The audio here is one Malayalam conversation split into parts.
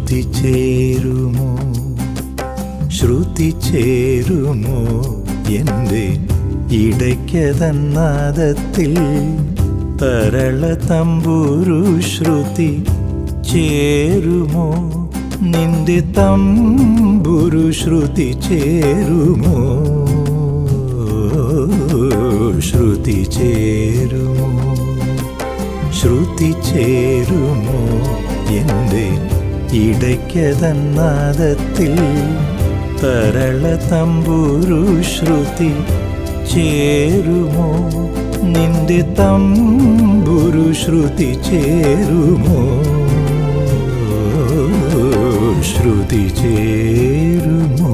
ശ്രുതി ചേരുമോ ശ്രുതി ചേരുമോ എൻ്റെ ഇടയ്ക്കതന്നാദത്തിൽ തരള തമ്പുരു ശ്രുതി ചേരുമോ നിന്റെ തമ്പുരു ശ്രുതി ചേരുമോ ശ്രുതി ചേരുമോ ശ്രുതി ചേരുമോ എൻ്റെ ഇടയ്ക്കതന്നാദത്തിൽ തരള തമ്പുരു ശ്രുതി ചേരുമോ നിന്റെ തമ്പുരു ശ്രുതി ചേരുമോ ശ്രുതി ചേരുമോ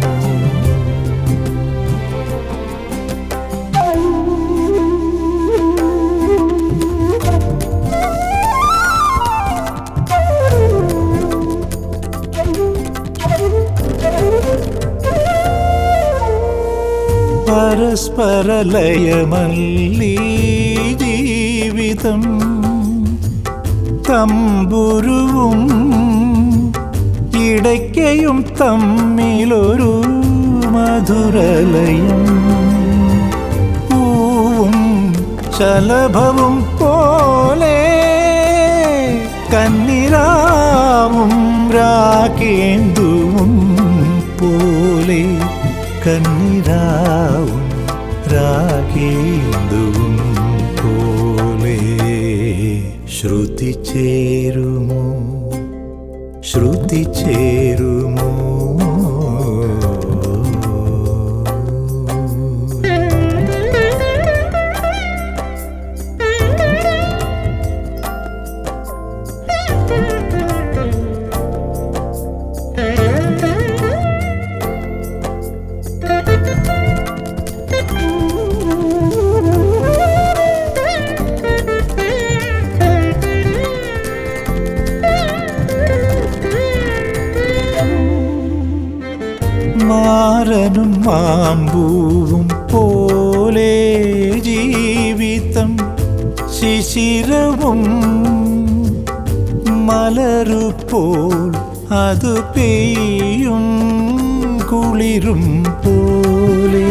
പരസ്പരലയമല്ലീ ജീവിതം തമ്പുരുവും ഇടയ്ക്കയും തമ്മിലൊരു മധുരലയം പൂവും ശലഭവും പോലെ കന്നിരാവും രാകേന്ദുവും പോലെ കന്നിരാവും രാഗേന്ദുവും പോലെ ശ്രുതി ചേരുമോ ശ്രുതി ചേരുമോ മാരനും മാമ്പൂവും പോലെ ജീവിതം ശിശിരവും മലരുപോൽ അത് പെയ്യും കുളിരും പോലെ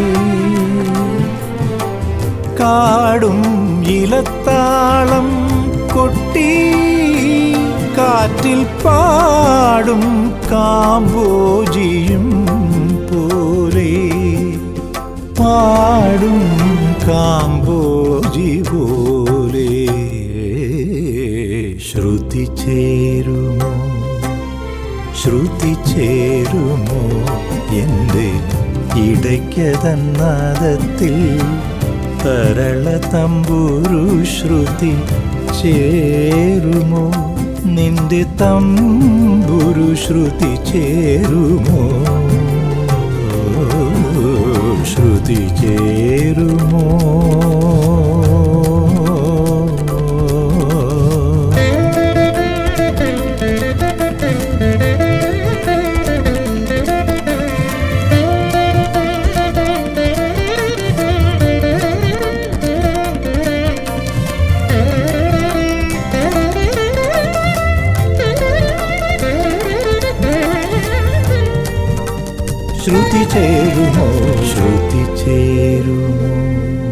കാടും ഇലത്താളം കൊട്ടി കാറ്റിൽ പാടും കാമ്പോജിയും പോലെ പാടും കാമ്പോജി പോലെ ശ്രുതി ചേരുമോ ശ്രുതി ചേരുമോ എൻ്റെ ഇടയ്ക്കതന്നാദത്തിൽ തരള തമ്പുരു ശ്രുതി ചേരുമോ നിന്റെ തമ്പുരു ശ്രുതി ചേരുമോ ശ്രുതി ചേരുമോ ശ്രുതി ചേരുമോ ശ്രുതി ചേരുമോ